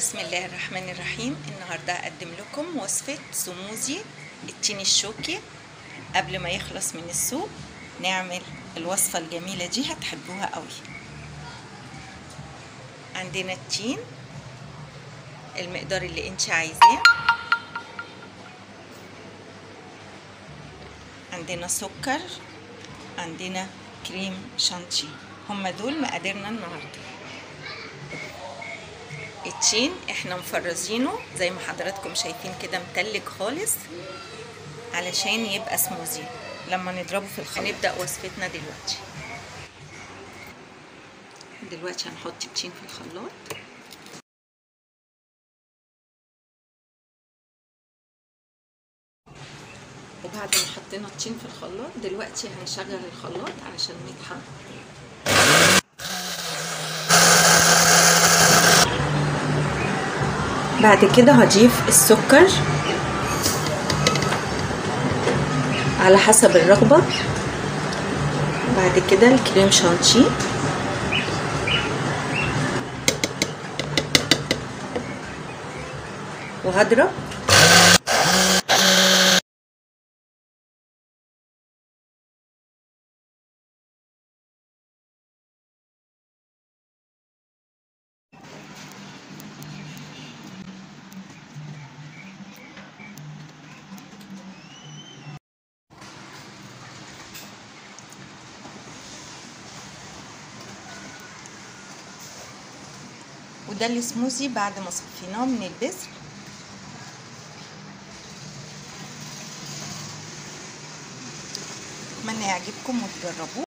بسم الله الرحمن الرحيم النهاردة هقدم لكم وصفة سموزي التين الشوكي قبل ما يخلص من السوق نعمل الوصفة الجميلة دي هتحبوها قوي عندنا التين المقدار اللي انت عايزاه عندنا سكر عندنا كريم شانتي هما دول مقاديرنا النهارده التين احنا مفرزينه زي ما حضراتكم شايفين كده متلج خالص علشان يبقى سموزي لما نضربه في الخلاط نبدا وصفتنا دلوقتي دلوقتي هنحط التين في الخلاط وبعد ما حطينا التين في الخلاط دلوقتي هنشغل الخلاط علشان نطحن بعد كده هضيف السكر على حسب الرغبة بعد كده الكريم شانتي وهضرب وده السموزي بعد ما صفيناه من البذر اتمنى يعجبكم وتجربوه